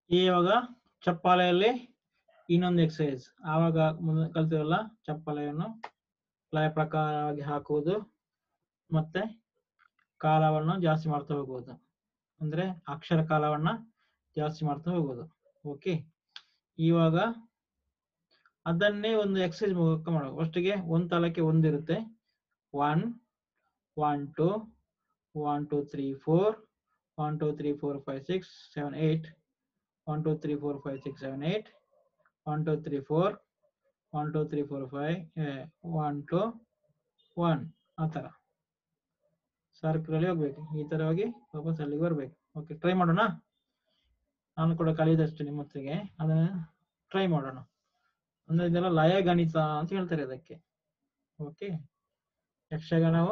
ಇವಾಗ ಚಪ್ಪಾಳೆಯಲ್ಲಿ ಇನ್ನೊಂದು ಎಕ್ಸಸೈಸ್ ಆವಾಗ ಮುಂದೆ ಕಲ್ತೀವಲ್ಲ ಚಪ್ಪಾಳೆಯನ್ನು ಲಯ ಪ್ರಕಾರವಾಗಿ ಹಾಕುವುದು ಮತ್ತೆ ಕಾಲವನ್ನು ಜಾಸ್ತಿ ಮಾಡ್ತಾ ಹೋಗುವುದು ಅಂದ್ರೆ ಅಕ್ಷರ ಕಾಲವನ್ನ ಜಾಸ್ತಿ ಮಾಡ್ತಾ ಹೋಗುವುದು ಓಕೆ ಇವಾಗ ಅದನ್ನೇ ಒಂದು ಎಕ್ಸಸೈಸ್ ಮೂಲಕ ಮಾಡುವ ಫಸ್ಟಿಗೆ ಒಂದು ತಾಲಕ್ಕೆ ಒಂದಿರುತ್ತೆ one one two one two three four one two three four five six seven eight one two three four five six seven eight one two three four one two three four five one two one ಆ ಥರ ಸರ್ಕಲಲ್ಲಿ ಹೋಗ್ಬೇಕು ಈ ಥರ ಹೋಗಿ ವಾಪಸ್ ಅಲ್ಲಿಗೆ ಬರ್ಬೇಕು okay try ಮಾಡೋಣ ನಾನು ಕೂಡ ಕಲಿದಷ್ಟು ನಿಮ್ಮ ಹೊತ್ತಿಗೆ ಅದನ್ನ ಟ್ರೈ ಮಾಡೋಣ ಅಂದ್ರೆ ಇದೆಲ್ಲ ಲಯ ಗಣಿತ ಅಂತ ಹೇಳ್ತಾರೆ ಅದಕ್ಕೆ ಓಕೆ ಯಕ್ಷಗಾನವು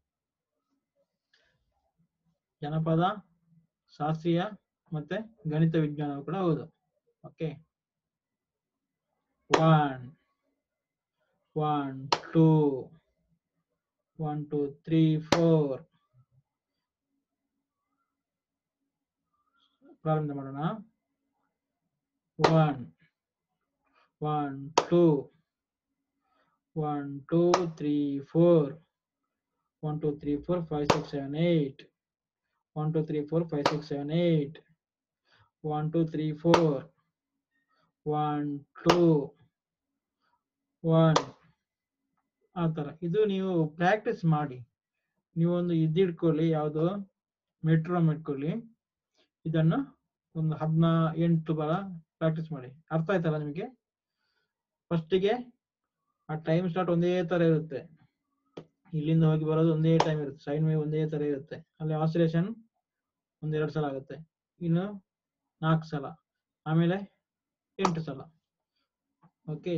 ಜನಪದ ಶಾಸ್ತ್ರೀಯ ಮತ್ತೆ ಗಣಿತ ವಿಜ್ಞಾನವು ಕೂಡ ಹೌದು okay one one two one two three four ಪ್ರಾರಂಭ ಮಾಡೋಣ one one two one two three four one two three four five six seven eight one two three four five six seven eight one two three four one two one ಆ ಥರ ಇದು ನೀವು practice ಮಾಡಿ ನೀವೊಂದು ಇದಿಡ್ಕೊಳ್ಳಿ ಯಾವುದು ಮೆಟ್ರೋಮ್ ಇಟ್ಕೊಳ್ಳಿ ಇದನ್ನು ಒಂದು ಹದಿನಾ ಎಂಟು ಬರ ಪ್ರಾಕ್ಟೀಸ್ ಮಾಡಿ ಅರ್ಥ ಆಯ್ತಲ್ಲ ನಿಮಗೆ ಫಸ್ಟಿಗೆ ಆ ಟೈಮ್ ಸ್ಟಾರ್ಟ್ ಒಂದೇ ತರ ಇರುತ್ತೆ ಇಲ್ಲಿಂದ ಹೋಗಿ ಬರೋದು ಒಂದೇ ಟೈಮ್ ಇರುತ್ತೆ ಸೈನ್ ವೇವ್ ಒಂದೇ ತರ ಇರುತ್ತೆ ಅಲ್ಲಿ ಆಸಿಲೇಷನ್ ಒಂದೆರಡು ಸಲ ಆಗುತ್ತೆ ಇನ್ನು ನಾಲ್ಕು ಸಲ ಆಮೇಲೆ ಎಂಟು ಸಲ ಓಕೆ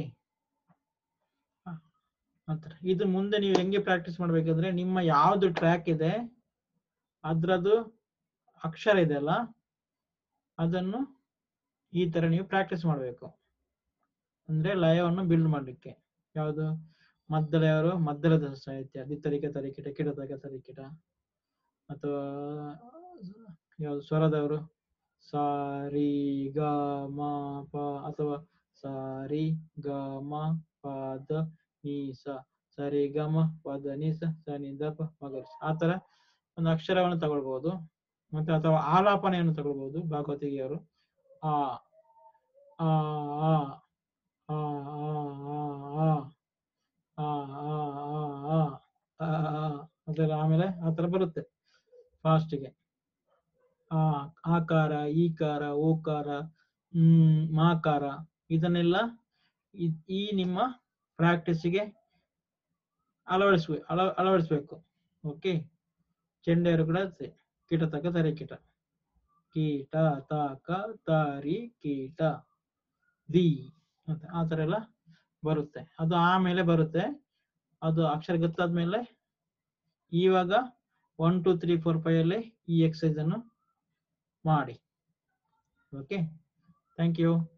ಆತರ ಇದು ಮುಂದೆ ನೀವು ಹೆಂಗೆ ಪ್ರಾಕ್ಟೀಸ್ ಮಾಡ್ಬೇಕಂದ್ರೆ ನಿಮ್ಮ ಯಾವ್ದು ಟ್ರ್ಯಾಕ್ ಇದೆ ಅದ್ರದ್ದು ಅಕ್ಷರ ಇದೆ ಅಲ್ಲ ಅದನ್ನು ಈ ತರ ನೀವು ಪ್ರಾಕ್ಟೀಸ್ ಮಾಡಬೇಕು ಅಂದ್ರೆ ಲಯವನ್ನು ಬಿಲ್ಡ್ ಮಾಡ್ಲಿಕ್ಕೆ ಯಾವುದು ಮದ್ದಳೆಯವರು ಮದ್ದಳದ ಸಾಹಿತ್ಯ ದಿತ್ತರಿಕೆ ತರಿಕಿಟ ಕಿಡತಕ ತರಿಕಿಟ ಅಥವಾ ಯಾವುದು ಸ್ವರದವರು ಸಾ ರಿ ಗ ಮ ಪ ಅಥವಾ ಸ ರಿ ಗ ಮ ಪ ದ ni ಸ ಸರಿ ಗಮ ಪದ ನಿ ಸ ಸ ನಿ ದ ಪ ಮ ಗ ರಿ ಸ. ಆ ತರ ಒಂದು ಅಕ್ಷರವನ್ನು ತಗೊಳ್ಬಹುದು ಮತ್ತೆ ಅಥವಾ ಆಲಾಪನೆಯನ್ನು ತಗೊಳ್ಬಹುದು ಭಾಗವತಿಗೆಯವರು ಆ ಆ ಆ ಆ ಆ ಆ ಆ ಆ ಆ ಆ ಆ ಅದೆಲ್ಲ ಆಮೇಲೆ ಆ ತರ ಬರುತ್ತೆ ಫಾಸ್ಟಿಗೆ ಆ ಆಕಾರ ಈಕಾರ ಓಕಾರ ಹ್ಮ್ ಮಾಕಾರ ಇದನ್ನೆಲ್ಲ ಇ- ಈ ನಿಮ್ಮ ಪ್ರಾಕ್ಟೀಸಿಗೆ ಅಳವಡಿಸ್ಬೇಕು ಅಳ ಅಳವಡಿಸ್ಬೇಕು ಓಕೆ ಚೆಂಡೆಯರು ಕೂಡ ಅಷ್ಟೇ ಕೀಟ ತಕ ತರಿ ಕೀಟ ಕೀಟ ತಾಕ ತಾರಿ ಕೀಟ ದಿ ಅಂತ ಆ ತರ ಎಲ್ಲ ಬರುತ್ತೆ ಅದು ಆಮೇಲೆ ಬರುತ್ತೆ ಅದು ಅಕ್ಷರ ಗೊತ್ತಾದ್ಮೇಲೆ ಇವಾಗ one two three four five ಅಲ್ಲಿ ಈ ಎಕ್ಸಸೈಸ್ ಅನ್ನು ಮಾಡಿ ಓಕೆ ಥ್ಯಾಂಕ್ ಯು